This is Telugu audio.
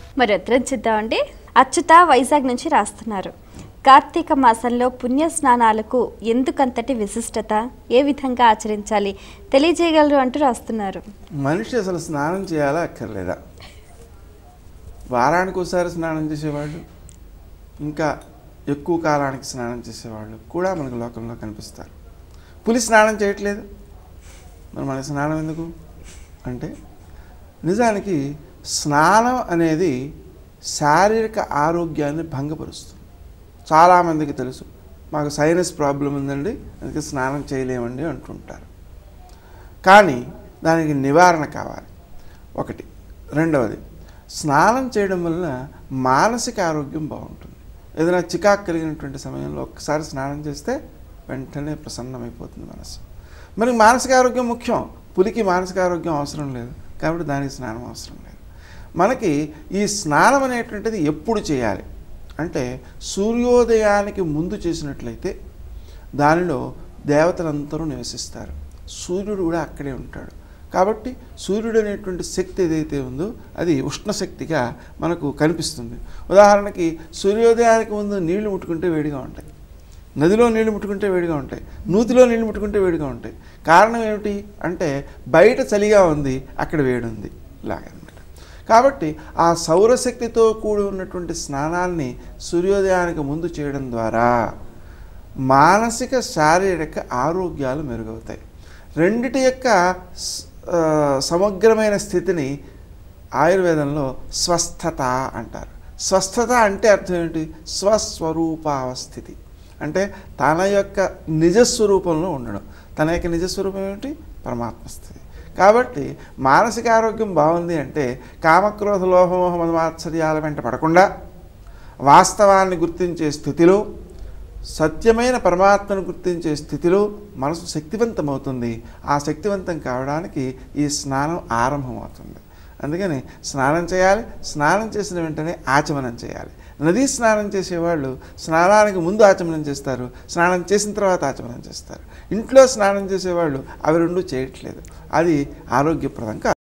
మరి ఉత్తరం చూద్దామండి అచ్యుత వైజాగ్ నుంచి రాస్తున్నారు కార్తీక మాసంలో పుణ్య స్నానాలకు ఎందుకంతటి విశిష్టత ఏ విధంగా ఆచరించాలి తెలియజేయగలరు అంటూ రాస్తున్నారు మనిషి అసలు స్నానం చేయాలా అక్కర్లేదా వారానికి ఒకసారి స్నానం చేసేవాళ్ళు ఇంకా ఎక్కువ కాలానికి స్నానం చేసేవాళ్ళు కూడా మనకు లోకంలో కనిపిస్తారు పులి స్నానం చేయట్లేదు మరి మనకి స్నానం ఎందుకు అంటే నిజానికి స్నానం అనేది శారీరక ఆరోగ్యాన్ని భంగపరుస్తుంది చాలామందికి తెలుసు మాకు సైనస్ ప్రాబ్లం ఉందండి అందుకే స్నానం చేయలేమండి అంటుంటారు కానీ దానికి నివారణ కావాలి ఒకటి రెండవది స్నానం చేయడం వలన మానసిక ఆరోగ్యం బాగుంటుంది ఏదైనా చికాకు కలిగినటువంటి సమయంలో ఒక్కసారి స్నానం చేస్తే వెంటనే ప్రసన్నమైపోతుంది మనసు మనకి మానసిక ఆరోగ్యం ముఖ్యం పులికి మానసిక ఆరోగ్యం అవసరం లేదు కాబట్టి దానికి స్నానం అవసరం లేదు మనకి ఈ స్నానం అనేటువంటిది ఎప్పుడు చేయాలి అంటే సూర్యోదయానికి ముందు చేసినట్లయితే దానిలో దేవతలందరూ నివసిస్తారు సూర్యుడు కూడా అక్కడే ఉంటాడు కాబట్టి సూర్యుడు అనేటువంటి శక్తి ఏదైతే ఉందో అది ఉష్ణశక్తిగా మనకు కనిపిస్తుంది ఉదాహరణకి సూర్యోదయానికి ముందు నీళ్లు ముట్టుకుంటే వేడిగా ఉంటాయి నదిలో నీళ్లు ముట్టుకుంటే వేడిగా ఉంటాయి నూతిలో నీళ్లు ముట్టుకుంటే వేడిగా ఉంటాయి కారణం ఏమిటి అంటే బయట చలిగా ఉంది అక్కడ వేడి ఉంది ఇలాగనమాట కాబట్టి ఆ సౌరశక్తితో కూడి ఉన్నటువంటి స్నానాల్ని సూర్యోదయానికి ముందు చేయడం ద్వారా మానసిక శారీరక ఆరోగ్యాలు మెరుగవుతాయి రెండిటి యొక్క స్- ఆ, సమగ్రమైన స్థితిని ఆయుర్వేదంలో స్వస్థత అంటారు స్వస్థత అంటే అర్థం ఏంటి స్వస్వరూపావస్థితి అంటే తన యొక్క నిజస్వరూపంలో ఉండడం తన యొక్క నిజస్వరూపం ఏమిటి పరమాత్మ స్థితి కాబట్టి మానసిక ఆరోగ్యం బాగుంది అంటే కామక్రోధ లోహమోహ మదమాత్సర్యాల వెంట పడకుండా వాస్తవాన్ని గుర్తించే స్థితిలో సత్యమైన పరమాత్మను గుర్తించే స్థితిలో మనసు శక్తివంతమవుతుంది ఆ శక్తివంతం కావడానికి ఈ స్నానం ఆరంభమవుతుంది అందుకని స్నానం చేయాలి స్నానం చేసిన వెంటనే ఆచమనం చేయాలి నదీ స్నానం చేసేవాళ్ళు స్నానానికి ముందు ఆచమనం చేస్తారు స్నానం చేసిన తర్వాత ఆచమనం చేస్తారు ఇంట్లో స్నానం చేసేవాళ్ళు అవి రెండు చేయట్లేదు అది ఆరోగ్యప్రదం కాదు